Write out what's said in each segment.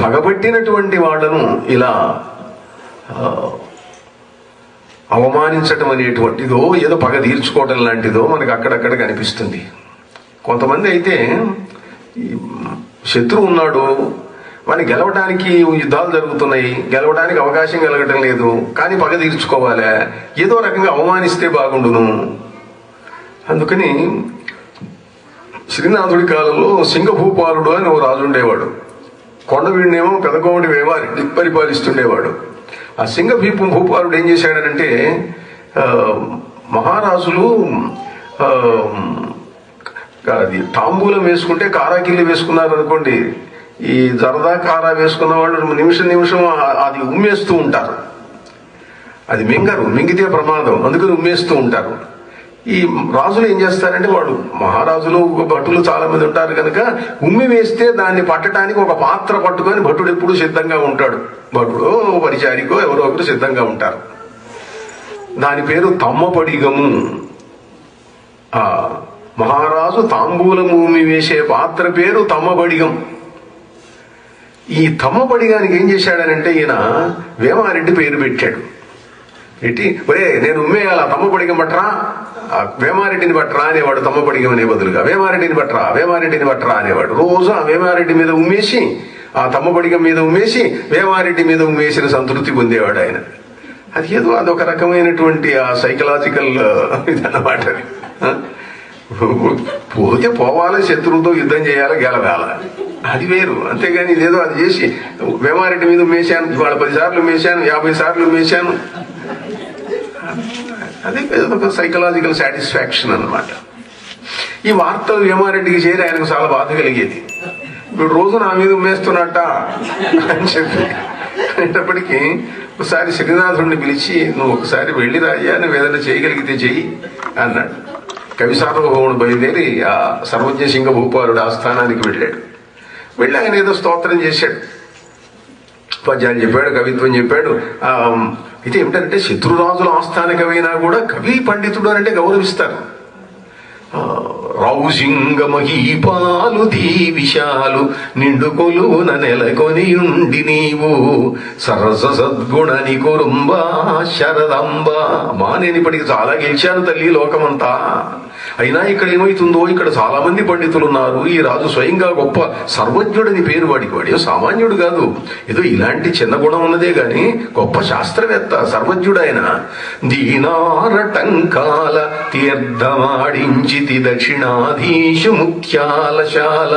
పగబట్టినటువంటి వాళ్ళను ఇలా ఆ, అవమానించటం అనేటువంటిదో ఏదో పగ తీర్చుకోవటం లాంటిదో మనకు అక్కడక్కడ కనిపిస్తుంది కొంతమంది అయితే ఈ శత్రువు ఉన్నాడు వాడిని గెలవడానికి యుద్ధాలు జరుగుతున్నాయి గెలవడానికి అవకాశం కలగటం లేదు కానీ పగ తీర్చుకోవాలా ఏదో రకంగా అవమానిస్తే బాగుండును అందుకని శ్రీనాథుడి కాలంలో సింగభూపాలుడు అని ఓ రాజు ఉండేవాడు కొండవీడినేమో పెదకోమటి వేవారి పరిపాలిస్తుండేవాడు ఆ సింగభీపం భూపాలుడు ఏం చేశాడనంటే ఆ, మహారాజులు ఆ, అది తాంబూలం వేసుకుంటే కారాకిల్లి వేసుకున్నారు అనుకోండి ఈ జరదా కారా వేసుకున్న వాళ్ళు నిమిషం నిమిషం ఆ- అది ఉమ్మేస్తూ ఉంటారు అది మింగరు మింగితే ప్రమాదం అందుకని ఉమ్మేస్తూ ఉంటారు ఈ రాజులు ఏం చేస్తారంటే వాడు మహారాజులు భటులు చాలా మంది ఉంటారు కనుక ఉమ్మి వేస్తే దాన్ని పట్టడానికి ఒక పాత్ర పట్టుకొని భటుడు ఎప్పుడు సిద్ధంగా ఉంటాడు భటుడో పరిచారికో ఎవరో ఒకరు సిద్ధంగా ఉంటారు దాని పేరు తమ్మపడిగము ఆ మహారాజు తాంబూలము ఉమ్మి వేసే పాత్ర పేరు తమ్మబడిగం ఈ తమ్మబడిగానికి ఏం చేశాడనంటే ఈయన వేమారెడ్డి పేరు పెట్టాడు పెట్టి ఒరే నేను ఉమ్మేయాల తమ్మపడిగం పట్టరా ఆ వేమారెడ్డిని పట్టరా అనేవాడు తమ్మపడిగం అనే బదులుగా వేమారెడ్డిని పట్టరా వేమారెడ్డిని పట్టరా అనేవాడు రోజు ఆ వేమారెడ్డి మీద ఉమ్మేసి ఆ తమ్మపడిగం మీద ఉమ్మేసి వేమారెడ్డి మీద ఉమ్మేసిన సంతృప్తి పొందేవాడు ఆయన అది ఏదో అదొక రకమైనటువంటి ఆ సైకలాజికల్ ఇదన్నమాట అది. ఆ? పోతే పోవాలి శత్రువుతో యుద్ధం చేయాలి గెలవాల అది వేరు అంతేగాని ఇదేదో అది చేసి వేమారెడ్డి మీద మేశాను వాళ్ళ పది సార్లు మేశాను యాభై సార్లు మేశాను అదే ఒక సైకలాజికల్ సాటిస్ఫాక్షన్ అన్నమాట ఈ వార్తలు వేమారెడ్డికి చేరి ఆయనకు చాలా బాధ కలిగేది ఇప్పుడు రోజు నా మీద ఉమ్మేస్తున్నట్ట అని చెప్పి అనేటప్పటికీ ఒకసారి శ్రీనాథుడిని పిలిచి నువ్వు ఒకసారి వెళ్ళి రాయ్యా నువ్వు ఏదైనా చేయగలిగితే చెయ్యి అన్నాడు కవి సార్వభౌముడు బయలుదేరి ఆ సర్వజ్ఞ సింగ భూపాలుడు ఆస్థానానికి వెళ్ళాడు వెళ్ళి ఆయన ఏదో స్తోత్రం చేశాడు పద్యాలు చెప్పాడు కవిత్వం చెప్పాడు ఆ, ఇది ఏమిటంటే శత్రురాజుల ఆస్థాన కవైనా కూడా కవి పండితుడు అని అంటే గౌరవిస్తారు ఆ, రౌసింగ మహీపాలు దీవిశాలు నిండు కొలువున నెలకొని ఉండి నీవు సరస సద్గుణని కురుంబ శరదంబ మా నేను ఇప్పటికి చాలా గెలిచాను తల్లి లోకమంతా అయినా ఇక్కడ ఏమైతుందో ఇక్కడ చాలా మంది పండితులు ఉన్నారు ఈ రాజు స్వయంగా గొప్ప సర్వజ్ఞుడని పేరు వాడికి వాడు సామాన్యుడు కాదు ఏదో ఇలాంటి చిన్న గుణం ఉన్నదే గాని గొప్ప శాస్త్రవేత్త సర్వజ్ఞుడైన దీనారటంకాల తీర్థమాడించితి దక్షిణాధీశు ముత్యాలశాల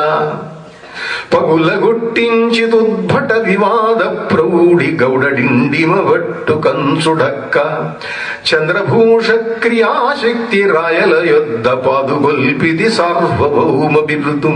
పగులగొట్టించి దుద్భట వివాద ప్రౌఢి గౌడడిండిమ వట్టు కంచుడక్క చంద్రభూష క్రియాశక్తి రాయల యొద్ద పాదుగొల్పిది సార్వభౌమ బిరుదు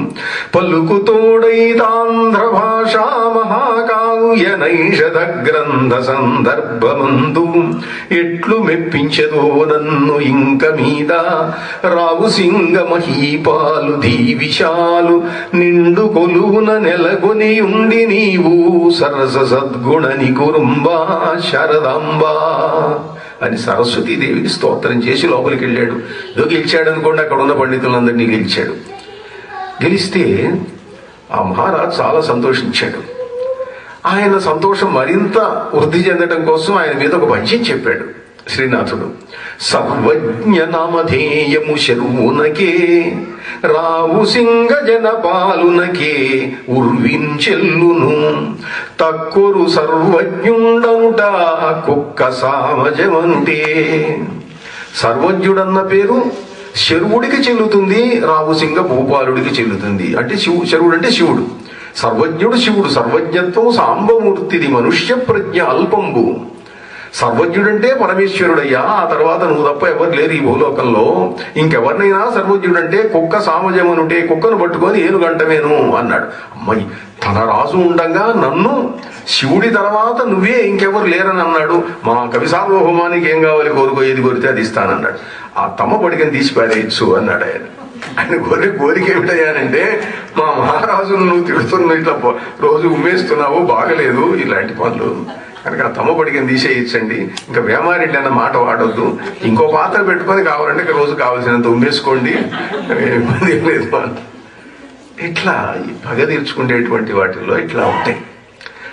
పలుకుతోడైతాంధ్ర భాషా మహాకావ్య నైషధ గ్రంథ సందర్భమందు ఎట్లు మెప్పించదో నన్ను ఇంక మీద రావు సింగ మహీపాలు దీవిశాలు నిండు కొలువున నెలకొని ఉండి నీవు సరస సద్గుణని కురుంబా శరదాంబా అని సరస్వతీదేవికి స్తోత్రం చేసి లోపలికి వెళ్ళాడు ఏదో గెలిచాడు అనుకోండి అక్కడ ఉన్న పండితులందరినీ గెలిచాడు గెలిస్తే ఆ మహారాజ్ చాలా సంతోషించాడు ఆయన సంతోషం మరింత వృద్ధి చెందడం కోసం ఆయన మీద ఒక పద్యం చెప్పాడు శ్రీనాథుడు సర్వజ్ఞ నామధేయము శరువునకే రావు సింగ జన పాలునకే ఉర్వించెల్లును తక్కురు సర్వజ్ఞుండనుట కుక్క సామజమంటే సర్వజ్ఞుడన్న పేరు శరువుడికి చెల్లుతుంది రావుసింగ భూపాలుడికి చెల్లుతుంది అంటే శివు శరువుడు అంటే శివుడు సర్వజ్ఞుడు శివుడు సర్వజ్ఞత్వం సాంబమూర్తిది మనుష్య ప్రజ్ఞ అల్పంబు సర్వజ్ఞుడంటే పరమేశ్వరుడయ్యా ఆ తర్వాత నువ్వు తప్ప ఎవరు లేరు ఈ భూలోకంలో ఇంకెవరినైనా సర్వజ్ఞుడంటే కుక్క సామజమునుంటే కుక్కను పట్టుకొని ఏనుగంటమేను అన్నాడు అమ్మాయి తన రాజు ఉండంగా నన్ను శివుడి తర్వాత నువ్వే ఇంకెవరు లేరని అన్నాడు మా కవి సార్వభౌమానికి ఏం కావాలి కోరుకో ఏది కోరితే అది ఇస్తానన్నాడు ఆ తమ్మ పడికని తీసి పారేయచ్చు అన్నాడు ఆయన ఆయన కోరి కోరిక ఏమిటయ్యానంటే మా మహారాజును నువ్వు తిడుతున్నావు ఇట్లా పో- రోజు ఉమ్మేస్తున్నావు బాగలేదు ఇలాంటి పనులు కనుక ఆ తమ్మ పడికని తీసేయచ్చండి ఇంకా వేమారెడ్డి అన్న మాట వాడొద్దు ఇంకో పాత్ర పెట్టుకొని కావాలంటే ఇక రోజు కావాల్సినంత ఉమ్మేసుకోండి ఏ ఇబ్బంది ఏం లేదు అని ఇట్లా ఈ పగ తీర్చుకునేటువంటి వాటిల్లో ఇట్లా ఉంటాయి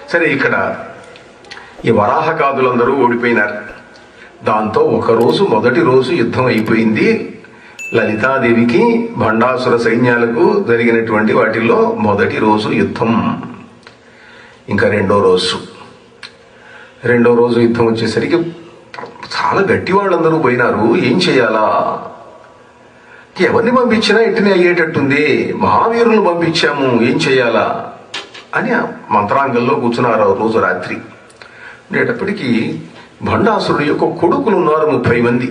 సరే ఇక్కడ ఈ వరాహకాదులందరూ ఓడిపోయినారు దాంతో ఒక రోజు మొదటి రోజు యుద్ధం అయిపోయింది లలితాదేవికి భండాసుర సైన్యాలకు జరిగినటువంటి వాటిల్లో మొదటి రోజు యుద్ధం ఇంకా రెండో రోజు రెండో రోజు యుద్ధం వచ్చేసరికి చాలా గట్టి వాళ్ళందరూ పోయినారు ఏం చేయాలా ఎవరిని పంపించినా ఇటునే అయ్యేటట్టుంది మహావీరులను పంపించాము ఏం చేయాలా అని ఆ మంత్రాంగంలో కూర్చున్నారు ఆ రోజు రాత్రి ఉండేటప్పటికీ భండాసురుడు యొక్క కొడుకులు ఉన్నారు ముప్పై మంది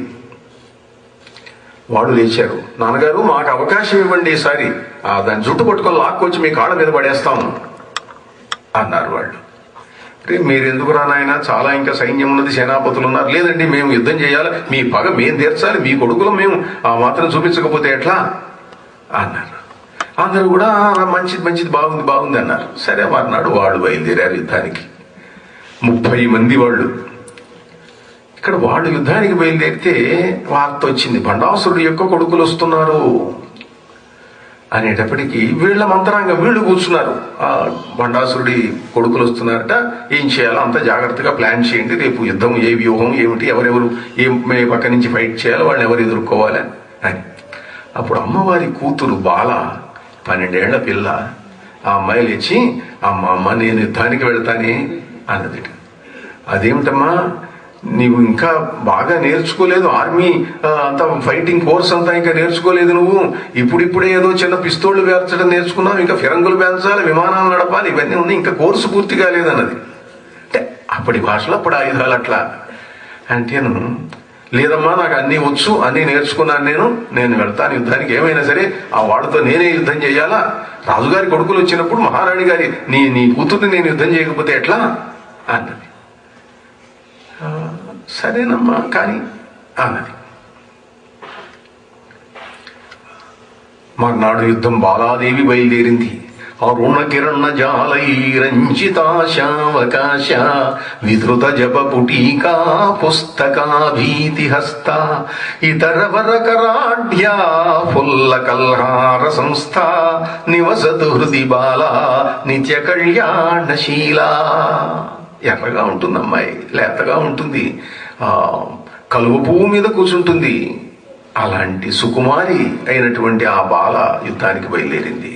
వాడు లేచారు నాన్నగారు మాకు అవకాశం ఇవ్వండి ఈసారి ఆ దాన్ని జుట్టు పట్టుకొని లాక్కొచ్చి మీ కాళ్ళ మీద పడేస్తాం అన్నారు వాళ్ళు "రే, మీరెందుకు రా నాయన చాలా ఇంకా సైన్యం ఉన్నది సేనాపతులు ఉన్నారు లేదండి మేము యుద్ధం చేయాలి మీ పగ మేము తీర్చాలి మీ కొడుకులు మేము ఆ మాత్రం చూపించకపోతే ఎట్లా అన్నారు అందరూ కూడా "ఆ, మంచిది మంచిది బాగుంది బాగుంది అన్నారు సరే మర్నాడు వాళ్ళు బయలుదేరారు యుద్ధానికి ముప్పై మంది వాళ్ళు ఇక్కడ వాళ్ళు యుద్ధానికి బయలుదేరితే వార్త వచ్చింది భండాసురుడు యొక్క కొడుకులు వస్తున్నారు అనేటప్పటికీ వీళ్ళ మంత్రాంగం వీళ్ళు కూర్చున్నారు ఆ భండాసురుడి కొడుకులు వస్తున్నారట ఏం చేయాలో అంత జాగ్రత్తగా ప్లాన్ చేయండి రేపు యుద్ధం ఏ వ్యూహం ఏమిటి ఎవరెవరు ఏం ఏ పక్క నుంచి ఫైట్ చేయాలి వాళ్ళని ఎవరు ఎదుర్కోవాలి అని అప్పుడు అమ్మవారి కూతురు బాల పన్నెండేళ్ల పిల్ల ఆ అమ్మాయి లేచి అమ్మ అమ్మ నేను యుద్ధానికి వెళ్తానే అన్నది అదేమిటమ్మా నీవు ఇంకా బాగా నేర్చుకోలేదు ఆర్మీ ఆ, అంతా ఫైటింగ్ కోర్స్ అంతా ఇంకా నేర్చుకోలేదు నువ్వు ఇప్పుడిప్పుడే ఏదో చిన్న పిస్తోళ్లు పేర్చడం నేర్చుకున్నావు ఇంకా ఫిరంగులు పేర్చాలి విమానాలు నడపాలి ఇవన్నీ ఉన్నాయి ఇంకా కోర్సు పూర్తి కాలేదన్నది అంటే అప్పటి భాషలో అప్పుడు ఆయుధాలు అట్లా అంటేను లేదమ్మా నాకు అన్నీ వచ్చు అన్నీ నేర్చుకున్నాను నేను నేను వెళ్తాను యుద్ధానికి ఏమైనా సరే ఆ వాడితో నేనే యుద్ధం చేయాలా రాజుగారి కొడుకులు వచ్చినప్పుడు మహారాణి గారి నీ నీ కూతుర్ని నేను యుద్ధం చేయకపోతే ఎట్లా అన్నది "ఆ, సరేనమ్మా కానీ అన్నది మర్నాడు యుద్ధం బాలాదేవి బయలుదేరింది అరుణ కిరణ జాలైరంజితాశావకాశ విధృత జప పుటీకా పుస్తకా భీతి హస్త ఇతర వరకరాఢ్యా ఫుల్ల కల్హార సంస్థ నివసతు హృది బాల నిత్య కళ్యాణశీలా ఎర్రగా ఉంటుంది అమ్మాయి లేతగా ఉంటుంది ఆ కలువ పువ్వు మీద కూర్చుంటుంది అలాంటి సుకుమారి అయినటువంటి ఆ బాల యుద్ధానికి బయలుదేరింది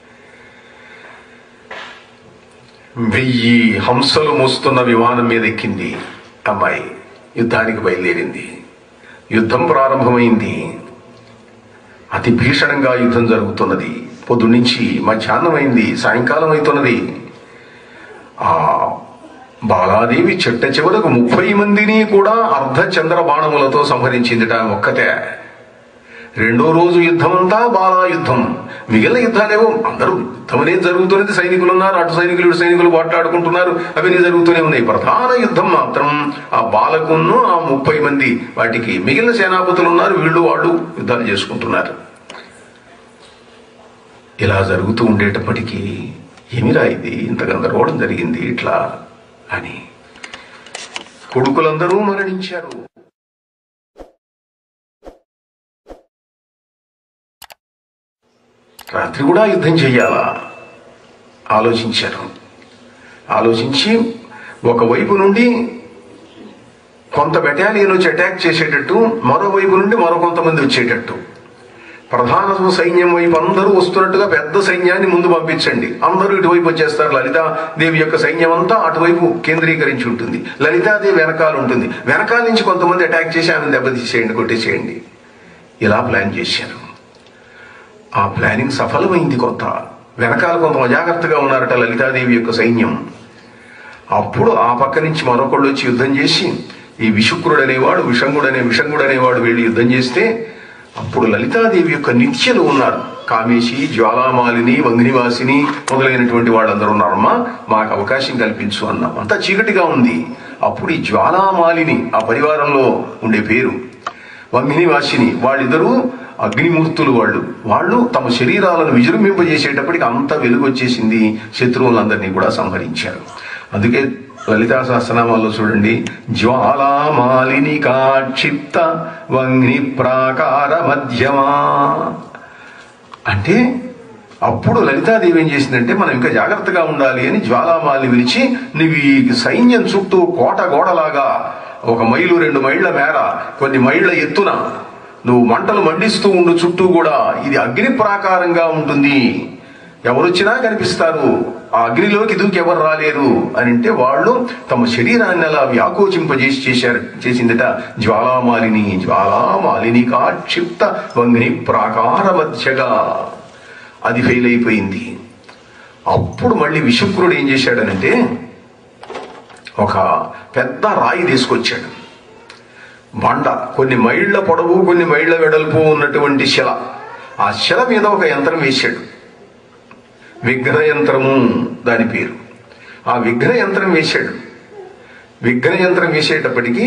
వెయ్యి హంసలు మోస్తున్న విమానం మీద ఎక్కింది అమ్మాయి యుద్ధానికి బయలుదేరింది యుద్ధం ప్రారంభమైంది అతి భీషణంగా యుద్ధం జరుగుతున్నది పొద్దు నుంచి మధ్యాహ్నం అయింది సాయంకాలం అవుతున్నది ఆ బాలాదేవి చెట్ట చివరకు ముప్పై మందిని కూడా అర్ధ చంద్ర బాణములతో సంహరించిందిట ఆమె ఒక్కతే రెండో రోజు యుద్ధం అంతా బాలా యుద్ధం మిగిలిన యుద్ధాలేవో అందరూ యుద్ధం అనేది జరుగుతున్నది సైనికులు ఉన్నారు అటు సైనికులు ఇటు సైనికులు పోట్లాడుకుంటున్నారు అవన్నీ జరుగుతూనే ఉన్నాయి ప్రధాన యుద్ధం మాత్రం ఆ బాలకును ఆ ముప్పై మంది వాటికి మిగిలిన సేనాపతులు ఉన్నారు వీళ్ళు వాళ్ళు యుద్ధాలు చేసుకుంటున్నారు ఇలా జరుగుతూ ఉండేటప్పటికీ ఏమిరా ఇది ఇంత గందరగోళం జరిగింది ఇట్లా అని కొడుకులందరూ మరణించారు రాత్రి కూడా యుద్ధం చెయ్యాలా ఆలోచించారు ఆలోచించి ఒకవైపు నుండి కొంత బెటాలియన్ వచ్చి అటాక్ చేసేటట్టు మరోవైపు నుండి మరో కొంతమంది వచ్చేటట్టు ప్రధాన సైన్యం వైపు అందరూ వస్తున్నట్టుగా పెద్ద సైన్యాన్ని ముందు పంపించండి అందరూ ఇటువైపు వచ్చేస్తారు లలితాదేవి యొక్క సైన్యం అంతా అటువైపు కేంద్రీకరించి ఉంటుంది లలితాదేవి వెనకాల ఉంటుంది వెనకాల నుంచి కొంతమంది అటాక్ చేసి ఆమెను దెబ్బతీసేయండి కొట్టేసేయండి ఇలా ప్లాన్ చేశారు ఆ ప్లానింగ్ సఫలమైంది కొంత వెనకాల కొంత అజాగ్రత్తగా ఉన్నారట లలితాదేవి యొక్క సైన్యం అప్పుడు ఆ పక్క నుంచి మరొకళ్ళు వచ్చి యుద్ధం చేసి ఈ విశుక్రుడు అనేవాడు విషంగుడు అనే విషంగుడు అనేవాడు వెళ్ళి యుద్ధం చేస్తే అప్పుడు లలితాదేవి యొక్క నిత్యలు ఉన్నారు కామేశి జ్వాలామాలిని వంగినివాసిని మొదలైనటువంటి వాళ్ళందరూ ఉన్నారమ్మా మాకు అవకాశం కల్పించు అన్నాం అంతా చీకటిగా ఉంది అప్పుడు ఈ జ్వాలామాలిని ఆ పరివారంలో ఉండే పేరు వంగినివాసిని వాళ్ళిద్దరూ అగ్నిమూర్తులు వాళ్ళు వాళ్ళు తమ శరీరాలను విజృంభింపజేసేటప్పటికి అంత వెలుగు వచ్చేసింది శత్రువులందరినీ కూడా సంహరించారు అందుకే లలితా సహస్రనామాల్లో చూడండి జ్వాలామాలిని కాక్షిప్త వగ్ని ప్రాకార మధ్యమా అంటే అప్పుడు లలితాదేవి ఏం చేసిందంటే మనం ఇంకా జాగ్రత్తగా ఉండాలి అని జ్వాలామాలిని పిలిచి నువ్వు ఈ సైన్యం చుట్టూ కోట గోడలాగా ఒక మైలు రెండు మైళ్ళ మేర కొన్ని మైళ్ళ ఎత్తున నువ్వు మంటలు మండిస్తూ ఉండు చుట్టూ కూడా ఇది అగ్ని ప్రాకారంగా ఉంటుంది ఎవరొచ్చినా కనిపిస్తారు ఆ అగ్నిలోకి దూకి ఎవరు రాలేరు అని అంటే వాళ్ళు తమ శరీరాన్ని అలా వ్యాకోచింపజేసి చేశారు చేసిందట జ్వాలామాలిని జ్వాలామాలిని కాక్షిప్త వంగ్ని ప్రాకార మధ్యగా అది ఫెయిల్ అయిపోయింది అప్పుడు మళ్ళీ విషుక్రుడు ఏం చేశాడనంటే ఒక పెద్ద రాయి తీసుకొచ్చాడు బండ కొన్ని మైళ్ళ పొడవు కొన్ని మైళ్ళ వెడల్పు ఉన్నటువంటి శిల ఆ శిల మీద ఒక యంత్రం వేశాడు విగ్రహ యంత్రము దాని పేరు ఆ విగ్రహ యంత్రం వేశాడు విగ్రహ యంత్రం వేసేటప్పటికీ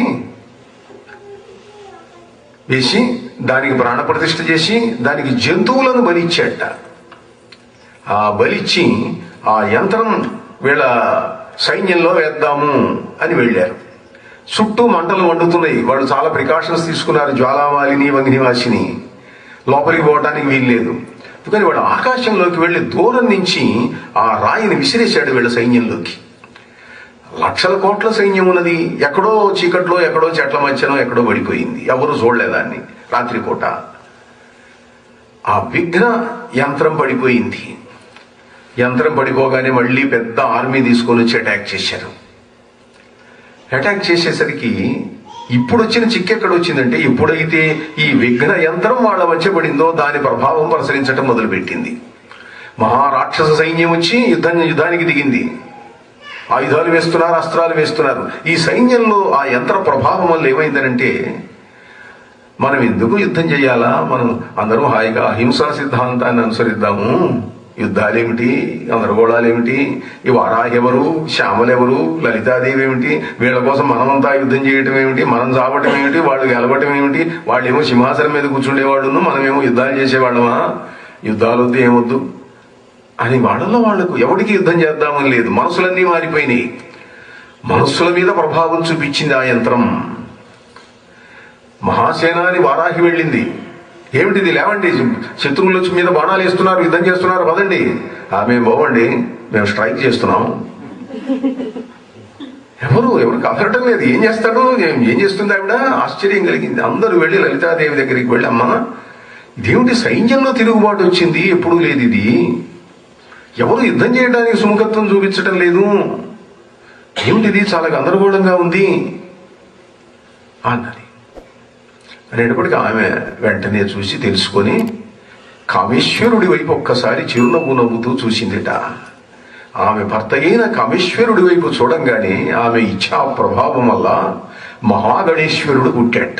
వేసి దానికి ప్రాణప్రతిష్ఠ చేసి దానికి జంతువులను బలిచ్చాట ఆ బలిచ్చి ఆ యంత్రం వీళ్ళ సైన్యంలో వేద్దాము అని వెళ్ళారు చుట్టూ మంటలు వండుతున్నాయి వాళ్ళు చాలా ప్రికాషన్స్ తీసుకున్నారు జ్వాలామాలిని వంగినివాసిని లోపలికి పోవడానికి వీల్లేదు అందుకని వాడు ఆకాశంలోకి వెళ్ళి దూరం నుంచి ఆ రాయిని విసిరేశాడు వీళ్ళ సైన్యంలోకి లక్షల కోట్ల సైన్యం ఉన్నది ఎక్కడో చీకట్లో ఎక్కడో చెట్ల మధ్యనో ఎక్కడో పడిపోయింది ఎవరు చూడలేదాన్ని రాత్రిపూట ఆ విఘ్న యంత్రం పడిపోయింది యంత్రం పడిపోగానే మళ్ళీ పెద్ద ఆర్మీ తీసుకొని వచ్చి అటాక్ చేశారు అటాక్ చేసేసరికి ఇప్పుడు వచ్చిన చిక్కు ఎక్కడ వచ్చిందంటే ఎప్పుడైతే ఈ విఘ్న యంత్రం వాళ్ళ మధ్య పడిందో దాని ప్రభావం ప్రసరించడం మొదలుపెట్టింది మహారాక్షస సైన్యం వచ్చి యుద్ధం యుద్ధానికి దిగింది ఆయుధాలు వేస్తున్నారు అస్త్రాలు వేస్తున్నారు ఈ సైన్యంలో ఆ యంత్ర ప్రభావం వల్ల ఏమైందనంటే మనం ఎందుకు యుద్ధం చేయాలా మనం అందరం హాయిగా అహింసా సిద్ధాంతాన్ని అనుసరిద్దాము యుద్ధాలేమిటి గందరగోళాలేమిటి ఈ వారాహి ఎవరు శ్యామలెవరు లలితాదేవి ఏమిటి వీళ్ళ కోసం మనమంతా యుద్ధం చేయటం ఏమిటి మనం చావటం ఏమిటి వాళ్ళు గెలవటం ఏమిటి వాళ్ళేమో సింహాసనం మీద కూర్చుండేవాళ్ళను మనమేమో యుద్ధాలు చేసేవాళ్ళమా యుద్ధాలు వద్దు ఏమొద్దు అని వాళ్ళలో వాళ్లకు ఎవరికి యుద్ధం చేద్దామని లేదు మనసులన్నీ మారిపోయినాయి మనస్సుల మీద ప్రభావం చూపించింది ఆ యంత్రం మహాసేనాని వారాహి వెళ్ళింది ఏమిటిది లేవండి శత్రువుల మీద బాణాలు వేస్తున్నారు యుద్ధం చేస్తున్నారు పదండి ఆమె బావండి మేము స్ట్రైక్ చేస్తున్నాం ఎవరు ఎవరు కదలటం లేదు ఏం చేస్తాడు ఏం ఏం చేస్తుంది ఆవిడ ఆశ్చర్యం కలిగింది అందరూ వెళ్ళి లలితాదేవి దగ్గరికి వెళ్ళి అమ్మా ఇదేమిటి సైన్యంలో తిరుగుబాటు వచ్చింది ఎప్పుడూ లేదు ఇది ఎవరు యుద్ధం చేయడానికి సుముఖత్వం చూపించటం లేదు ఏమిటిది చాలా గందరగోళంగా ఉంది అన్నది అనేటప్పటికీ ఆమె వెంటనే చూసి తెలుసుకొని కామేశ్వరుడి వైపు ఒక్కసారి చిరునవ్వు నవ్వుతూ చూసిందిట ఆమె భర్త అయిన కామేశ్వరుడి వైపు చూడంగానే ఆమె ఇచ్ఛా ప్రభావం వల్ల మహాగణేశ్వరుడు పుట్టాట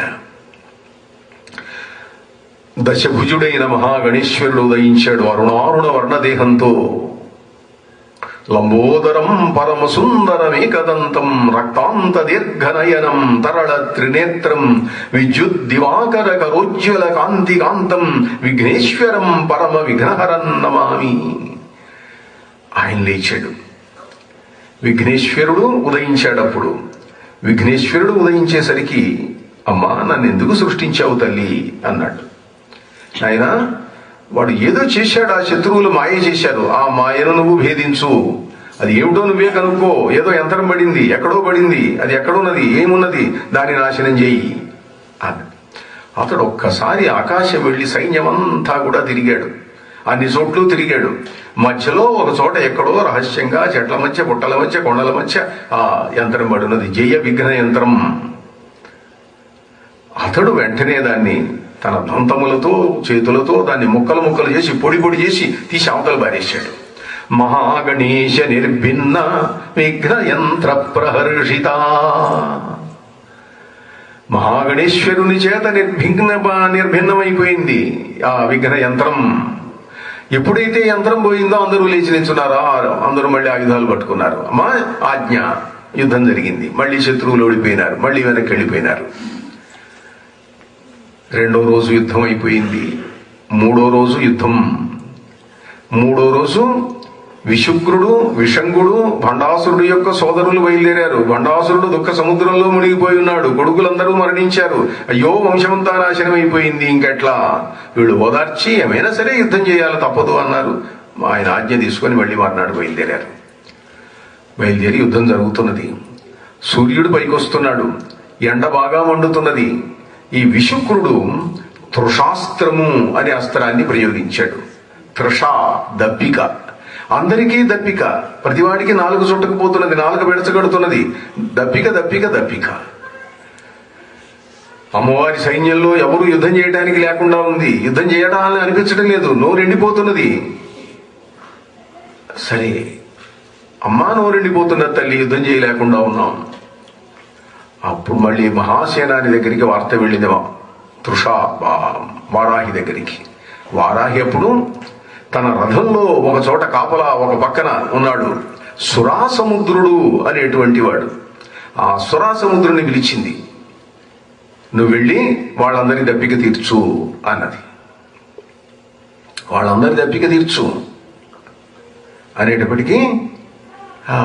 దశభుజుడైన మహాగణేశ్వరుడు ఉదయించాడు అరుణారుణ వర్ణదేహంతో లంబోదరం పరమ సుందరమేకదంతం రక్తాంత దీర్ఘనయనం తరళ త్రినేత్రం విద్యుత్ దివాకర కరోజ్వల కాంతి కాంతం విఘ్నేశ్వరం పరమ విఘ్నహరం నమామి ఆయన లేచాడు విఘ్నేశ్వరుడు ఉదయించాడు అప్పుడు విఘ్నేశ్వరుడు ఉదయించేసరికి అమ్మా నన్ను ఎందుకు సృష్టించావు తల్లి అన్నాడు ఆయన వాడు ఏదో చేశాడు ఆ శత్రువులు మాయ చేశారు ఆ మాయను నువ్వు భేదించు అది ఏమిటో నువ్వే కనుక్కో ఏదో యంత్రం పడింది ఎక్కడో పడింది అది ఎక్కడున్నది ఏమున్నది దాన్ని నాశనం చేయి అన్నాడు అతడు ఒక్కసారి ఆకాశం వెళ్లి సైన్యమంతా కూడా తిరిగాడు అన్ని చోట్లు తిరిగాడు మధ్యలో ఒక చోట ఎక్కడో రహస్యంగా చెట్ల మధ్య పుట్టల మధ్య కొండల మధ్య ఆ యంత్రం పడినది జయ విఘ్న యంత్రం అతడు వెంటనే దాన్ని తన దంతములతో చేతులతో దాన్ని ముక్కలు ముక్కలు చేసి పొడి పొడి చేసి తీసి అవతల పారేశాడు మహాగణేశ నిర్భిన్న విఘ్న యంత్ర ప్రహర్షిత మహాగణేశ్వరుని చేత నిర్భిన్న నిర్భిన్నమైపోయింది ఆ విఘ్న యంత్రం ఎప్పుడైతే యంత్రం పోయిందో అందరూ లేచి నిల్చున్నారో అందరూ మళ్ళీ ఆయుధాలు పట్టుకున్నారు అమ్మా ఆజ్ఞ యుద్ధం జరిగింది మళ్ళీ శత్రువులు ఓడిపోయినారు మళ్ళీ వెనక్కి వెళ్ళిపోయినారు రెండో రోజు యుద్ధం అయిపోయింది మూడో రోజు యుద్ధం మూడో రోజు విశుక్రుడు విషంగుడు భండాసురుడు యొక్క సోదరులు బయలుదేరారు భండాసురుడు దుఃఖ సముద్రంలో మునిగిపోయి ఉన్నాడు కొడుకులందరూ మరణించారు అయ్యో వంశమంతా నాశనం అయిపోయింది ఇంకెట్లా వీళ్ళు ఓదార్చి ఏమైనా సరే యుద్ధం చేయాలి తప్పదు అన్నారు ఆయన ఆజ్ఞ తీసుకొని మళ్ళీ మర్నాడు బయలుదేరారు బయలుదేరి యుద్ధం జరుగుతున్నది సూర్యుడు పైకొస్తున్నాడు ఎండ బాగా మండుతున్నది ఈ విశుక్రుడు తృషాస్త్రము అనే అస్త్రాన్ని ప్రయోగించాడు తృష దప్పిక అందరికీ దప్పిక ప్రతివాడికి నాలుగు చుట్టకపోతున్నది నాలుగు బెడచగడుతున్నది దప్పిక దప్పిక దప్పిక అమ్మవారి సైన్యంలో ఎవరు యుద్ధం చేయడానికి లేకుండా ఉంది యుద్ధం చేయడాలని అనిపించడం లేదు నోరు ఎండిపోతున్నది సరే అమ్మా నోరు ఎండిపోతున్నది తల్లి యుద్ధం చేయలేకుండా ఉన్నాం అప్పుడు మళ్ళీ మహాసేనాని దగ్గరికి వార్త వెళ్ళింది వా- తృష వా- వారాహి దగ్గరికి వారాహి అప్పుడు తన రథంలో ఒక చోట కాపలా ఒక పక్కన ఉన్నాడు సురాసముద్రుడు అనేటువంటి వాడు ఆ సురాసముద్రుని పిలిచింది నువ్వు వెళ్ళి వాళ్ళందరి దప్పిక తీర్చు అన్నది వాళ్ళందరి దప్పిక తీర్చు అనేటప్పటికీ ఆ,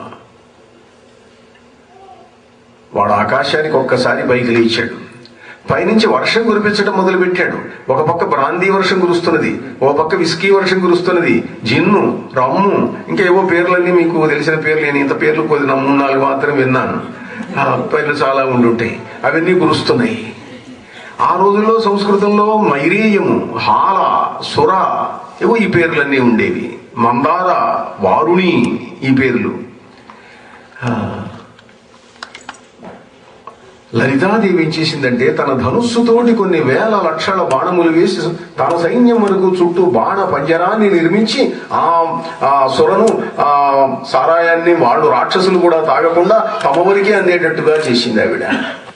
వాడు ఆకాశానికి ఒక్కసారి పైకి లేచాడు పైనుంచి వర్షం కురిపించడం మొదలుపెట్టాడు ఒక పక్క బ్రాందీ వర్షం కురుస్తున్నది ఒక పక్క విస్కీ వర్షం కురుస్తున్నది జిన్ను రమ్ము ఇంకా ఏవో పేర్లన్నీ మీకు తెలిసిన పేర్లు నేను ఇంత పేర్లు కొద్ది నా మూడు నాలుగు మాత్రం విన్నాను ఆ పేర్లు చాలా ఉండుంటాయి అవన్నీ కురుస్తున్నాయి ఆ రోజుల్లో సంస్కృతంలో మైరీయము హాల సుర ఏవో ఈ పేర్లన్నీ ఉండేవి మందార వారుణి ఈ పేర్లు ఆ, లలితాదేవి ఏం చేసిందంటే తన ధనుస్సుతోటి కొన్ని వేల లక్షల బాణములు వేసి తన సైన్యం వరకు చుట్టూ బాణ పంజరాన్ని నిర్మించి ఆ ఆ సురను ఆ సారాయాన్ని వాళ్ళు రాక్షసులు కూడా తాగకుండా తమ వరకే అందేటట్టుగా చేసింది ఆవిడ